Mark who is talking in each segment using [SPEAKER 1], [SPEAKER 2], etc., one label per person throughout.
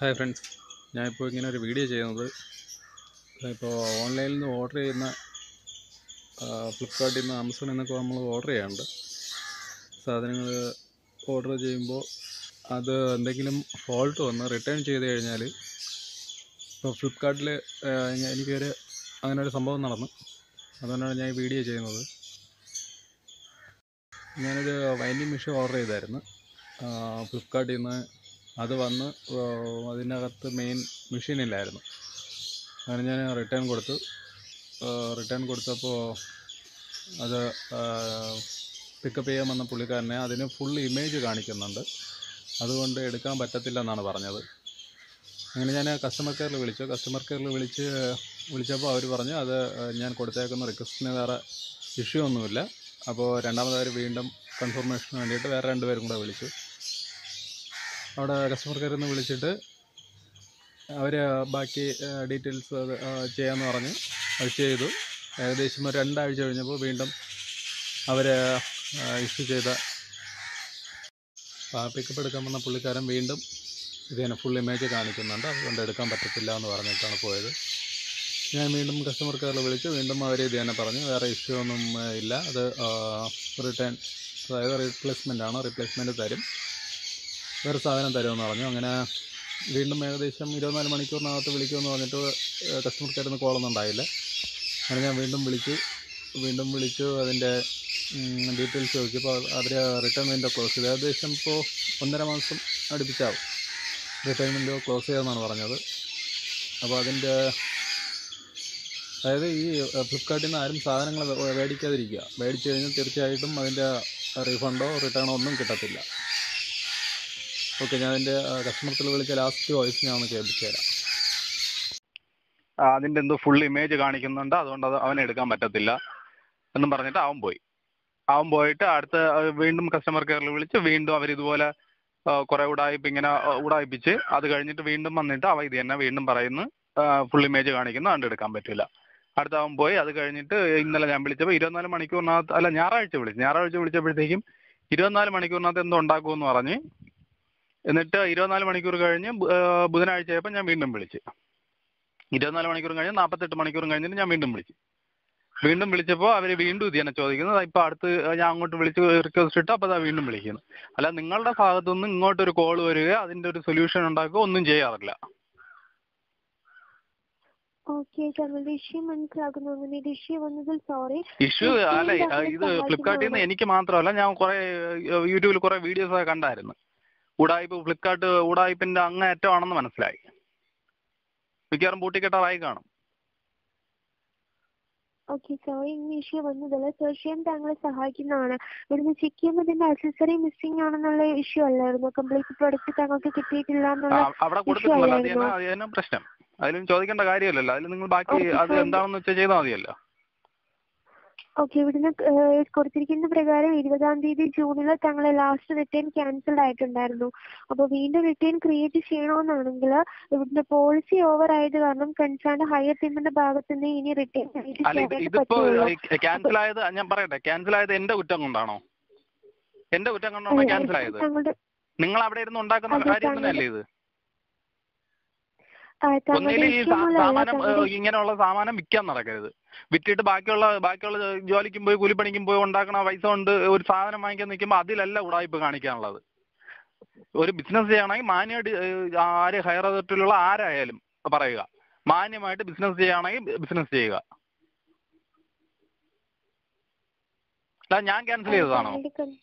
[SPEAKER 1] Hi friends ഞാനിപ്പോൾ ഇങ്ങനെ ഒരു വീഡിയോ ചെയ്യുന്നത് ഇപ്പോൾ ഓൺലൈനിൽ നിന്ന് ഓർഡർ ചെയ്യുന്ന ഫ്ലിപ്കാർട്ടിൽ നിന്ന് ആമസോണിൽ നിന്നൊക്കെ നമ്മൾ ഓർഡർ ചെയ്യാറുണ്ട് സാധനങ്ങൾ ഓർഡർ ചെയ്യുമ്പോൾ അത് എന്തെങ്കിലും ഫോൾട്ട് വന്ന് റിട്ടേൺ ചെയ്ത് കഴിഞ്ഞാൽ ഇപ്പോൾ ഫ്ലിപ്കാർട്ടിൽ എനിക്കൊരു അങ്ങനെ ഒരു സംഭവം നടന്നു അതുകൊണ്ടാണ് ഞാൻ ഈ വീഡിയോ ചെയ്യുന്നത് ഞാനൊരു വൈൻഡിങ് മെഷീൻ ഓർഡർ ചെയ്തായിരുന്നു ഫ്ലിപ്കാർട്ടിൽ നിന്ന് അത് വന്ന് അതിനകത്ത് മെയിൻ മെഷീനില്ലായിരുന്നു അങ്ങനെ ഞാൻ റിട്ടേൺ കൊടുത്തു റിട്ടേൺ കൊടുത്തപ്പോൾ അത് പിക്കപ്പ് ചെയ്യാൻ വന്ന പുള്ളിക്കാരനെ അതിന് ഫുൾ ഇമേജ് കാണിക്കുന്നുണ്ട് അതുകൊണ്ട് എടുക്കാൻ പറ്റത്തില്ല എന്നാണ് പറഞ്ഞത് അങ്ങനെ ഞാൻ കസ്റ്റമർ കെയറിൽ വിളിച്ചു കസ്റ്റമർ കെയറിൽ വിളിച്ച് വിളിച്ചപ്പോൾ അവർ പറഞ്ഞു അത് ഞാൻ കൊടുത്തേക്കുന്ന റിക്വസ്റ്റിന് വേറെ ഇഷ്യൂ ഒന്നുമില്ല അപ്പോൾ രണ്ടാമതായി വീണ്ടും കൺഫർമേഷന് വേണ്ടിയിട്ട് വേറെ രണ്ടുപേരും കൂടെ വിളിച്ചു അവിടെ കസ്റ്റമർ കെയറിൽ നിന്ന് വിളിച്ചിട്ട് അവർ ബാക്കി ഡീറ്റെയിൽസ് അത് ചെയ്യാമെന്ന് പറഞ്ഞ് അത് ചെയ്തു ഏകദേശം ഒരു രണ്ടാഴ്ച കഴിഞ്ഞപ്പോൾ വീണ്ടും അവർ ഇഷ്യൂ ചെയ്ത പിക്കപ്പ് എടുക്കാൻ വന്ന പുള്ളിക്കാരൻ വീണ്ടും ഇത് തന്നെ ഫുൾ ഇമേജ് കാണിക്കുന്നുണ്ട് അതുകൊണ്ട് എടുക്കാൻ പറ്റത്തില്ല എന്ന് പറഞ്ഞിട്ടാണ് പോയത് ഞാൻ വീണ്ടും കസ്റ്റമർ കെയറിൽ വിളിച്ചു വീണ്ടും അവർ ഇത് തന്നെ പറഞ്ഞു വേറെ ഇഷ്യൂ ഒന്നും ഇല്ല അത് റിട്ടേൺ അതായത് റീപ്ലേസ്മെൻ്റ് ആണ് റീപ്ലേസ്മെൻറ്റ് തരും വേറെ സാധനം തരുമെന്ന് പറഞ്ഞു അങ്ങനെ വീണ്ടും ഏകദേശം ഇരുപത്തിനാല് മണിക്കൂറിനകത്ത് വിളിക്കുമെന്ന് പറഞ്ഞിട്ട് കസ്റ്റമർ കെയറിൽ നിന്ന് കോളൊന്നും ഉണ്ടായില്ല അങ്ങനെ ഞാൻ വീണ്ടും വിളിച്ചു വീണ്ടും വിളിച്ചു അതിൻ്റെ ഡീറ്റെയിൽസ് ചോദിച്ചപ്പോൾ അവർ റിട്ടേൺ വിൻഡോ ക്ലോസ് ചെയ്തു ഏകദേശം ഇപ്പോൾ ഒന്നര മാസം അടുപ്പിച്ചാവും റിട്ടേൺ വിൻഡോ ക്ലോസ് ചെയ്യാമെന്നാണ് പറഞ്ഞത് അപ്പോൾ അതിൻ്റെ അതായത് ഈ ഫ്ലിപ്കാർട്ടിൽ നിന്ന് ആരും സാധനങ്ങൾ മേടിക്കാതിരിക്കുക മേടിച്ചു കഴിഞ്ഞാൽ തീർച്ചയായിട്ടും അതിൻ്റെ റീഫണ്ടോ റിട്ടേണോ ഒന്നും കിട്ടത്തില്ല ഓക്കെ ഞാൻ അതിൻ്റെ കസ്റ്റമർക്കിൽ വിളിച്ച ലാസ്റ്റ് വോയിസ് ഞാൻ ഒന്ന് കേൾപ്പിച്ചു തരാം അതിൻ്റെ എന്തോ ഫുൾ ഇമേജ് കാണിക്കുന്നുണ്ട് അതുകൊണ്ട് അത് അവനെ എടുക്കാൻ പറ്റത്തില്ല എന്നും പറഞ്ഞിട്ട് അവൻ പോയി അവൻ പോയിട്ട് അടുത്ത വീണ്ടും കസ്റ്റമർ കെയറിൽ വിളിച്ച് വീണ്ടും അവർ ഇതുപോലെ കുറേ ഉടായ്പ ഇങ്ങനെ ഉടായിപ്പിച്ച് അത് കഴിഞ്ഞിട്ട് വീണ്ടും വന്നിട്ട് അവ ഇത് തന്നെ വീണ്ടും പറയുന്നു ഫുൾ ഇമേജ് കാണിക്കുന്നു അതുകൊണ്ട് എടുക്കാൻ പറ്റില്ല അടുത്ത അവൻ പോയി അത് കഴിഞ്ഞിട്ട് ഇന്നലെ ഞാൻ വിളിച്ചപ്പോൾ ഇരുപത്തിനാല് മണിക്കൂറിനകത്ത് അല്ല ഞായറാഴ്ച വിളിച്ചു ഞായറാഴ്ച വിളിച്ചപ്പോഴത്തേക്കും ഇരുപത്തിനാല് മണിക്കൂറിനകത്ത് എന്തോ ഉണ്ടാക്കുമെന്ന് പറഞ്ഞ് എന്നിട്ട് ഇരുപത്തിനാല് മണിക്കൂർ കഴിഞ്ഞ് ബുധനാഴ്ച ആയപ്പോൾ ഞാൻ വീണ്ടും വിളിച്ച് ഇരുപത്തിനാല് മണിക്കൂർ കഴിഞ്ഞ് നാൽപ്പത്തെട്ട് മണിക്കൂർ കഴിഞ്ഞിട്ട് ഞാൻ വീണ്ടും വിളിച്ചു വീണ്ടും വിളിച്ചപ്പോൾ അവർ വീണ്ടും ഇത് തന്നെ ചോദിക്കുന്നത് ഇപ്പോൾ അടുത്ത് ഞാൻ അങ്ങോട്ട് വിളിച്ച് റിക്വസ്റ്റ് ഇട്ട് അപ്പോൾ അതാ വീണ്ടും വിളിക്കുന്നു അല്ല നിങ്ങളുടെ ഭാഗത്തുനിന്ന് ഇങ്ങോട്ടൊരു കോൾ വരിക അതിൻ്റെ ഒരു സൊല്യൂഷൻ ഉണ്ടാക്കുക ഒന്നും ചെയ്യാറില്ല
[SPEAKER 2] ഓക്കെ സാറിന്റെ ഇഷ്യൂ മനസ്സിലാക്കുന്നു അങ്ങനെ ഒരു ഇഷ്യൂ വന്നതിൽ സോറി
[SPEAKER 1] ഇഷ്യൂ അല്ല ഇത് ഫ്ലിപ്കാർട്ടിൽ നിന്ന് എനിക്ക് മാത്രമല്ല ഞാൻ കുറെ യൂട്യൂബിൽ കുറെ വീഡിയോസ് ഒക്കെ കണ്ടായിരുന്നു ഉടായ്പ ഫ്ലിപ്കാർട്ട് ഉടായ്പിന്റെ അങ്ങേയറ്റമാണെന്ന് മനസ്സിലായി മിക്കവാറും പൂട്ടിക്കെട്ടാറായി കാണും
[SPEAKER 2] ഓക്കെ സോറി ഇങ്ങനെ ഇഷ്യൂ വന്നതല്ല തീർച്ചയായും താങ്കളെ സഹായിക്കുന്നതാണ് ഇവിടുന്ന് ചെക്ക് ചെയ്യുമ്പോൾ ഇതിന്റെ അക്സസറി മിസ്സിംഗ് ആണെന്നുള്ള ഇഷ്യൂ അല്ലായിരുന്നു കംപ്ലീറ്റ് പ്രൊഡക്റ്റ് താങ്കൾക്ക് കിട്ടിയിട്ടില്ല എന്നുള്ള
[SPEAKER 1] അവിടെ കൊടുത്തിട്ടുണ്ടല്ലോ അത് തന്നെ അത് തന്നെ പ്രശ്നം അതിലും ചോദിക്കേണ്ട കാര്യമില്ലല്ലോ അതിൽ നിങ്ങൾ ബാക്കി അത് എന്താണെന്ന് വെച്ചാൽ ചെയ്താൽ മതിയല്ലോ
[SPEAKER 2] ഓക്കെ ഇവിടുന്ന് കൊടുത്തിരിക്കുന്ന പ്രകാരം ഇരുപതാം തീയതി ജൂണിൽ താങ്കളെ ലാസ്റ്റ് റിട്ടേൺ ക്യാൻസൽഡ് ആയിട്ടുണ്ടായിരുന്നു അപ്പോൾ വീണ്ടും റിട്ടേൺ ക്രിയേറ്റ് ചെയ്യണമെന്നാണെങ്കിൽ ഇവിടുന്ന് പോളിസി ഓവർ ആയത് കാരണം കൺസേൺ ഹയർ ടീമിന്റെ ഭാഗത്ത് നിന്ന് ഇനി റിട്ടേൺ
[SPEAKER 1] ഇതിപ്പോ ക്യാൻസൽ ആയത് ഞാൻ പറയട്ടെ ക്യാൻസൽ ആയത് എന്റെ കുറ്റം കൊണ്ടാണോ എന്റെ കുറ്റം കൊണ്ടാണോ ക്യാൻസൽ ആയത് നിങ്ങൾ അവിടെ ഇരുന്ന് ഉണ്ടാക്കുന്ന കാര്യം തന്നെയല്ലേ ഇത് ഒന്നിൽ ഈ സാമാനം ഇങ്ങനെയുള്ള സാമാനം വിൽക്കാൻ നടക്കരുത് വിറ്റിട്ട് ബാക്കിയുള്ള ബാക്കിയുള്ള ജോലിക്കും പോയി കൂലിപ്പണിക്കും പോയി ഉണ്ടാക്കണ പൈസ കൊണ്ട് ഒരു സാധനം വാങ്ങിക്കാൻ നിൽക്കുമ്പോൾ അതിലല്ല ഉടായ്പ കാണിക്കാനുള്ളത് ഒരു ബിസിനസ് ചെയ്യണമെങ്കിൽ മാന്യമായിട്ട് ആര് ഹയർ അതോറിറ്റിയിലുള്ള ആരായാലും പറയുക മാന്യമായിട്ട് ബിസിനസ് ചെയ്യുകയാണെങ്കിൽ ബിസിനസ് ചെയ്യുക അല്ല ഞാൻ ക്യാൻസൽ ചെയ്തതാണോ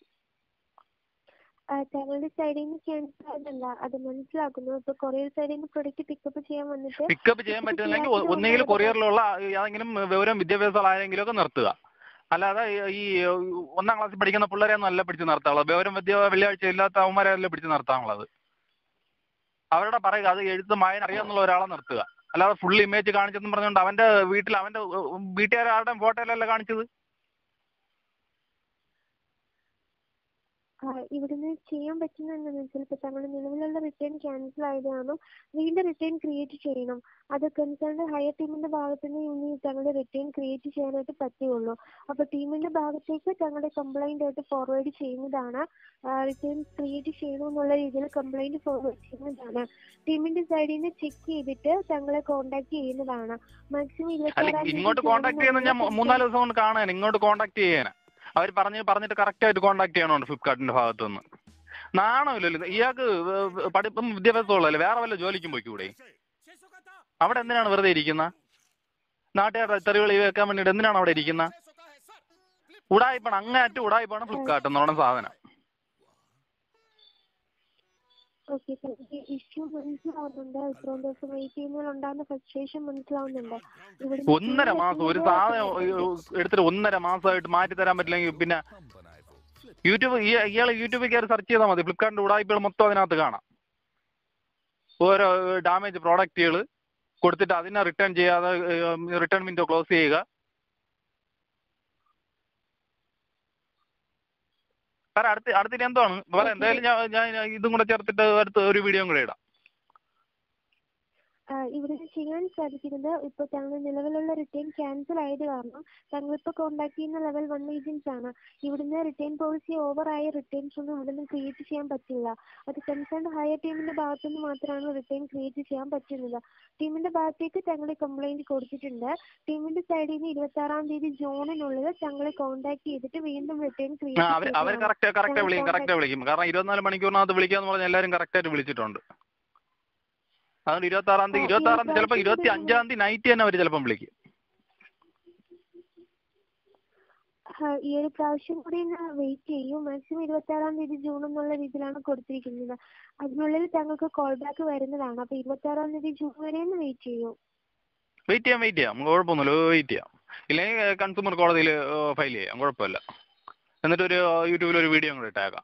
[SPEAKER 2] താങ്കളുടെ സൈഡിൽ നിന്ന് ക്യാൻസൽ ആയതല്ല അത് മനസ്സിലാക്കുന്നു ഇപ്പൊ കൊറിയർ സൈഡിൽ നിന്ന് പ്രൊഡക്റ്റ് പിക്കപ്പ് ചെയ്യാൻ വന്നിട്ട്
[SPEAKER 1] പിക്കപ്പ് ചെയ്യാൻ പറ്റുന്നില്ലെങ്കിൽ ഒന്നുകിൽ കൊറിയറിലുള്ള ഏതെങ്കിലും വിവരം വിദ്യാഭ്യാസമുള്ള ആരെങ്കിലും ഒക്കെ നിർത്തുക അല്ലാതെ ഈ ഒന്നാം ക്ലാസ്സിൽ പഠിക്കുന്ന പിള്ളേരെയൊന്നും അല്ല പിടിച്ച് നിർത്താനുള്ളത് വിവരം വിദ്യ വെള്ളിയാഴ്ച ഇല്ലാത്ത അവന്മാരെയല്ല പിടിച്ച് നിർത്താനുള്ളത് അവരുടെ പറയുക അത് എഴുത്ത് വായന അറിയാന്നുള്ള ഒരാളെ നിർത്തുക അല്ലാതെ ഫുൾ ഇമേജ് കാണിച്ചെന്ന് പറഞ്ഞുകൊണ്ട് അവന്റെ വീട്ടിൽ അവന്റെ വീട്ടുകാരുടെ ഫോട്ടോയിലല്ല കാണിച്ചത്
[SPEAKER 2] ആ, ഇവിടുന്ന് ചെയ്യാൻ പറ്റുന്ന എന്താണെന്ന് വെച്ചാൽ ഇപ്പോൾ താങ്കളുടെ നിലവിലുള്ള റിട്ടേൺ ക്യാൻസൽ ആയത് കാരണം വീണ്ടും റിട്ടേൺ ക്രിയേറ്റ് ചെയ്യണം അത് കൺസേൺഡ് ഹയർ ടീമിന്റെ ഭാഗത്ത് നിന്ന് ഇനി താങ്കളുടെ റിട്ടേൺ ക്രിയേറ്റ് ചെയ്യാനായിട്ട് പറ്റുകയുള്ളൂ അപ്പോൾ ടീമിന്റെ ഭാഗത്തേക്ക് താങ്കളുടെ കംപ്ലൈന്റ് ആയിട്ട് ഫോർവേഡ് ചെയ്യുന്നതാണ് റിട്ടേൺ ക്രിയേറ്റ് ചെയ്യണമെന്നുള്ള രീതിയിൽ കംപ്ലൈന്റ് ഫോർവേഡ് ചെയ്യുന്നതാണ് ടീമിന്റെ സൈഡിൽ നിന്ന് ചെക്ക് ചെയ്തിട്ട് താങ്കളെ കോൺടാക്ട് ചെയ്യുന്നതാണ് മാക്സിമം
[SPEAKER 3] അല്ല
[SPEAKER 2] ഇരുപത്താറാം തീയതി
[SPEAKER 3] ഇങ്ങോട്ട് കോൺടാക്ട് ചെയ്യുന്ന ഞാൻ മൂ- മൂന്നാല് ദിവസം കൊണ്ട് കാണാൻ ഇങ്ങോട്ട് കോൺടാക്ട് ചെയ്യാൻ അവർ പറഞ്ഞ് പറഞ്ഞിട്ട് കറക്റ്റ് ആയിട്ട് കോൺടാക്ട് ചെയ്യണമുണ്ട് ഫ്ലിപ്കാർട്ടിന്റെ ഭാഗത്തു നിന്ന് നാണമില്ലല്ലോ ഇയാൾക്ക് പഠിപ്പും വിദ്യാഭ്യാസമുള്ളല്ലേ വേറെ വല്ല ജോലിക്കും പോയിക്കൂടെ അവിടെ എന്തിനാണ് വെറുതെ ഇരിക്കുന്ന നാട്ടുകാരുടെ തെറികൾ വെക്കാൻ വേണ്ടിയിട്ട് എന്തിനാണ് അവിടെ ഇരിക്കുന്ന ഉടായിപ്പാണ് അങ്ങേയറ്റം ഉടായിപ്പാണ് ഫ്ലിപ്കാർട്ട് എന്ന് പറയുന്ന സാധനം
[SPEAKER 2] ഓക്കെ ഇഷ്യൂ മനസ്സിലാവുന്നുണ്ട് ഇത്രയും ദിവസം വെയിറ്റ് ചെയ്യുന്നതിൽ ഉണ്ടാകുന്ന ഫ്രസ്ട്രേഷൻ മനസ്സിലാവുന്നുണ്ട് ഇവിടെ
[SPEAKER 3] ഒന്നര മാസം ഒരു സാധനം എടുത്തിട്ട് ഒന്നര മാസമായിട്ട് മാറ്റി തരാൻ പറ്റില്ലെങ്കിൽ പിന്നെ യൂട്യൂബ് ഇയാൾ യൂട്യൂബിൽ കയറി സെർച്ച് ചെയ്താൽ മതി ഫ്ലിപ്കാർട്ടിന്റെ ഉടായ്പകൾ മൊത്തം അതിനകത്ത് കാണാം ഓരോ ഡാമേജ് പ്രോഡക്റ്റുകൾ കൊടുത്തിട്ട് അതിനെ റിട്ടേൺ ചെയ്യാതെ റിട്ടേൺ വിൻഡോ ക്ലോസ് ചെയ്യുക സാറേ അടുത്ത് അടുത്തിട്ട് എന്താണ് പറയാം എന്തായാലും ഞാൻ ഞാൻ ഞാൻ ഇതും കൂടെ ചേർത്തിട്ട് അടുത്ത ഒരു വീഡിയോ കൂടെ ഇടാം
[SPEAKER 2] ആ, ഇവിടെ ചെയ്യാൻ സാധിക്കുന്നത് ഇപ്പോൾ താങ്കൾ നിലവിലുള്ള റിട്ടേൺ ക്യാൻസൽ ആയത് കാരണം താങ്കൾ ഇപ്പോൾ കോൺടാക്ട് ചെയ്യുന്ന ലെവൽ വൺ ഏജൻസ് ആണ് ഇവിടുന്ന് റിട്ടേൺ പോളിസി ഓവർ ആയ റിട്ടേൺസ് ഒന്നും ഇവിടുന്ന് ക്രിയേറ്റ് ചെയ്യാൻ പറ്റില്ല അത് കൺസേൺഡ് ഹയർ ടീമിന്റെ ഭാഗത്തുനിന്ന് മാത്രമാണ് റിട്ടേൺ ക്രിയേറ്റ് ചെയ്യാൻ പറ്റുന്നത് ടീമിന്റെ ഭാഗത്തേക്ക് താങ്കളെ കംപ്ലൈന്റ് കൊടുത്തിട്ടുണ്ട് ടീമിന്റെ സൈഡിൽ നിന്ന് ഇരുപത്തി ആറാം തീയതി ജൂണിനുള്ളിൽ താങ്കളെ കോൺടാക്ട് ചെയ്തിട്ട് വീണ്ടും റിട്ടേൺ
[SPEAKER 3] ആ, അവർ അവർ
[SPEAKER 2] ക്രിയേറ്റ്
[SPEAKER 3] കറക്റ്റ് കറക്റ്റ് വിളിക്കും കറക്റ്റ് വിളിക്കും കാരണം ഇരുപത്തിനാല് മണിക്കൂറിനകത്ത് വിളിക്കാന്ന് പറഞ്ഞാൽ എല്ലാവരും കറക്റ്റ് ആയിട്ട് വിളിച്ചിട്ടുണ്ട് അതുകൊണ്ട് ഇരുപത്തി ആറാം തീയതി
[SPEAKER 2] ആ,
[SPEAKER 3] ഇരുപത്തി ആറാം തീയതി ചിലപ്പോൾ
[SPEAKER 2] ഈ
[SPEAKER 3] ഇരുപത്തി അഞ്ചാം തീയതി നൈറ്റ് തന്നെ അവർ ചിലപ്പം വിളിക്കും
[SPEAKER 2] ആ, ഈ ഒരു പ്രാവശ്യം കൂടി വെയിറ്റ് ചെയ്യൂ മാക്സിമം ഇരുപത്തി ആറാം തീയതി ജൂൺ എന്നുള്ള രീതിയിലാണ് കൊടുത്തിരിക്കുന്നത് അതിനുള്ളിൽ താങ്കൾക്ക് കോൾ ബാക്ക് വരുന്നതാണ് അപ്പൊ ഇരുപത്തി ആറാം തീയതി ജൂൺ വരെ ഒന്ന് വെയിറ്റ് ചെയ്യൂ
[SPEAKER 3] വെയിറ്റ് ചെയ്യാം വെയിറ്റ് ചെയ്യാം നമുക്ക് കുഴപ്പമൊന്നുമില്ല വെയിറ്റ് ചെയ്യാം ഇല്ലെങ്കിൽ കൺസ്യൂമർ കോടതിയിൽ ഫയൽ ചെയ്യാം കുഴപ്പമില്ല എന്നിട്ട് ഒരു യൂട്യൂബിൽ ഒരു വീഡിയോ കൂടെ ഇട്ടേക്കാം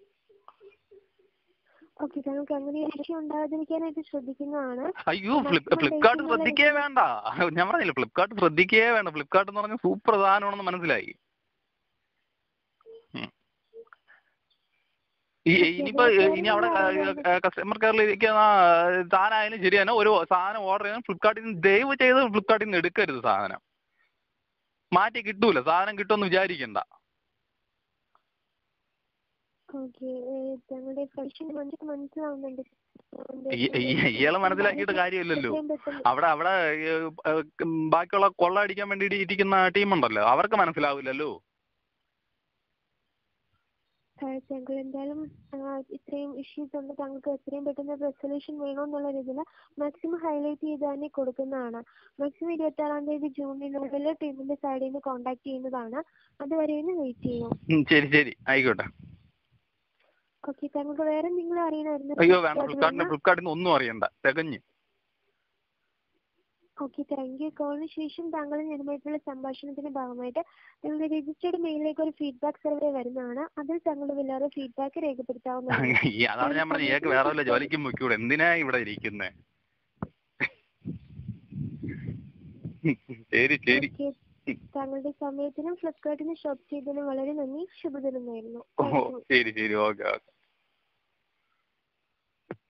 [SPEAKER 2] ഓക്കെ താങ്കൾക്ക് അങ്ങനെ ഒരു വിഷയം ഉണ്ടാകാതിരിക്കാനായിട്ട് ശ്രദ്ധിക്കുന്നതാണ്
[SPEAKER 3] അയ്യോ ഫ്ലിപ്പ് ഫ്ലിപ്കാർട്ട് ശ്രദ്ധിക്കേ വേണ്ട ഞാൻ പറഞ്ഞില്ല ഫ്ലിപ്കാർട്ട് ശ്രദ്ധിക്കേ വേണ്ട ഫ്ലിപ്കാർട്ട് എന്ന് പറഞ്ഞ സൂപ്പർ സാധനമാണെന്ന് മനസ്സിലായി ഉം. ഈ ഇനിയിപ്പോ ഇനി അവിടെ കസ്റ്റമർ കെയറിൽ ഇരിക്കുന്ന സാധനമായാലും ശരി തന്നെ ഒരു സാധനം ഓർഡർ ചെയ്യാൻ ഫ്ലിപ്കാർട്ടിൽ നിന്ന് ദയവ് ചെയ്ത് ഫ്ലിപ്കാർട്ടിൽ നിന്ന് എടുക്കരുത് സാധനം മാറ്റി കിട്ടൂല സാധനം കിട്ടുമെന്ന് വിചാരിക്കണ്ട
[SPEAKER 2] ഓക്കെ താങ്കളുടെ ഫ്രഷൻ മനസ്സിൽ മനസ്സിലാവുന്നുണ്ട്
[SPEAKER 3] ഈ- ഈ- ഇയാളെ മനസ്സിലാക്കിയിട്ട് കാര്യമില്ലല്ലോ
[SPEAKER 2] എത്രയും പെട്ടെന്ന്
[SPEAKER 3] അവിടെ അവിടെ ഏഹ്, ഏഹ്, ബാക്കിയുള്ള കൊള്ള അടിക്കാൻ വേണ്ടിയിട്ട് ഇരിക്കുന്ന ടീമുണ്ടല്ലോ അവർക്ക് മനസ്സിലാവില്ലല്ലോ
[SPEAKER 2] ആ, താങ്കൾ എന്തായാലും ആ, ഇത്രയും ഇഷ്യൂസ് ഉണ്ട് താങ്കൾക്ക് എത്രയും പെട്ടെന്ന് റെസൊല്യൂഷൻ വേണമെന്നുള്ള രീതിയിൽ മാക്സിമം ഹൈലൈറ്റ് ചെയ്ത് തന്നെ കൊടുക്കുന്നതാണ് മാക്സിമം ഇരുപത്തി ആറാം തീയതി ജൂണിനുള്ളിൽ ടീമിന്റെ സൈഡിൽ നിന്ന് കോൺടാക്ട് ചെയ്യുന്നതാണ് അതുവരെ ഒന്ന് വെയിറ്റ് ചെയ്യൂ
[SPEAKER 3] ഉം, ശരി ശരി ആയിക്കോട്ടെ
[SPEAKER 2] ഓക്കെ താങ്കൾക്ക് വേറെ എന്തെങ്കിലും അറിയണമായിരുന്നു
[SPEAKER 3] അയ്യോ വേണ്ട ഫ്ലിപ്കാർട്ടിന് ഫ്ലിപ്കാർട്ടിൽ നിന്ന് ഒന്നും അറിയണ്ട തികഞ്ഞ്
[SPEAKER 2] ഓക്കെ താങ്ക് യു കോളിന് ശേഷം താങ്കൾ ഞാനുമായിട്ടുള്ള സംഭാഷണത്തിന്റെ ഭാഗമായിട്ട് നിങ്ങളുടെ രജിസ്റ്റേർഡ് മെയിലിലേക്ക് ഒരു ഫീഡ്ബാക്ക് സർവേ വരുന്നതാണ് അതിൽ താങ്കളുടെ വിലാറ് ഫീഡ്ബാക്ക് രേഖപ്പെടുത്താവുന്നതാണ്
[SPEAKER 3] ഈ അതാണ് ഞാൻ പറഞ്ഞത് ഇയാൾക്ക് വേറെ വല്ല ജോലിക്കും പൊയ്ക്കൂടെ എന്തിനാ ഇവിടെ ഇരിക്കുന്നേ ശരി ശരി
[SPEAKER 2] ഓക്കെ താങ്കളുടെ സമയത്തിനും ഫ്ലിപ്കാർട്ടിന് ഷോപ്പ് ചെയ്തതിനും വളരെ നന്ദി ശുഭദിനം നേരുന്നു
[SPEAKER 3] ഓ ശരി ശരി ഓക്കെ ഓക്കെ